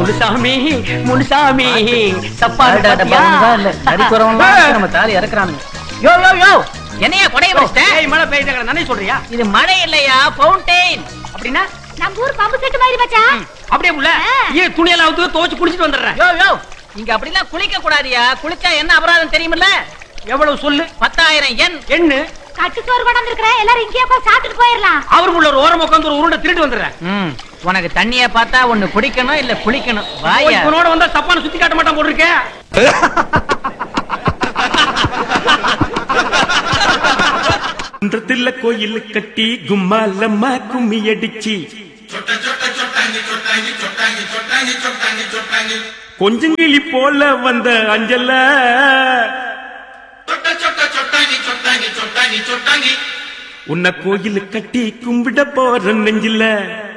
முனுசாமி முனுசாமி சப்பாடு அடடட, பாத்தியா? பாருங்க, இல்ல, நடிக்கு வரவன்லாம் வச்சு நம்ம தாலி இறக்குறானுங்க யோ யோ யோ என்னையா கொடைய வச்சிட்ட ஏய் மழை பெய்யுது நானே சொல்றியா இது மழை இல்லையா ஃபவுண்டெயின் அப்படின்னா நம்ம ஊர் பம்பு செட்டு மாதிரி மச்சான் அப்படியே உள்ள ஆ. ஏன் துணியெல்லாம் அவுத்து துவச்சு குளிச்சிட்டு வந்துடுறேன் யோ யோ இங்க அப்படிலாம் குளிக்க கூடாதியா குளிச்சா என்ன அபராதம் தெரியுமில்ல எவ்வளவு சொல்லு பத்தாயிரம் எண் எண்ணு கட்டு சோறு கொண்டு வந்திருக்கிறேன் எல்லாரும் இங்கேயே போய் சாப்பிட்டுட்டு போயிடலாம் அவருக்குள்ள ஒரு ஓரம் உட்காந்து ஒரு உருண்டை திருட்டு வந்துடுறேன் ம் உனக்கு தண்ணிய பார்த்தா ஒண்ணு குடிக்கணும் இல்ல குளிக்கணும் வாயா இவனோட வந்தா தப்பான சுத்தி காட்ட மாட்டான் போட்டிருக்கேன் குன்றத்துல கோயில் கட்டி கும்மாலம்மா கும்மி அடிச்சு கொஞ்சங்கிளி போல வந்த அஞ்சல உன்னை கோயில் கட்டி கும்பிட போற நெஞ்சில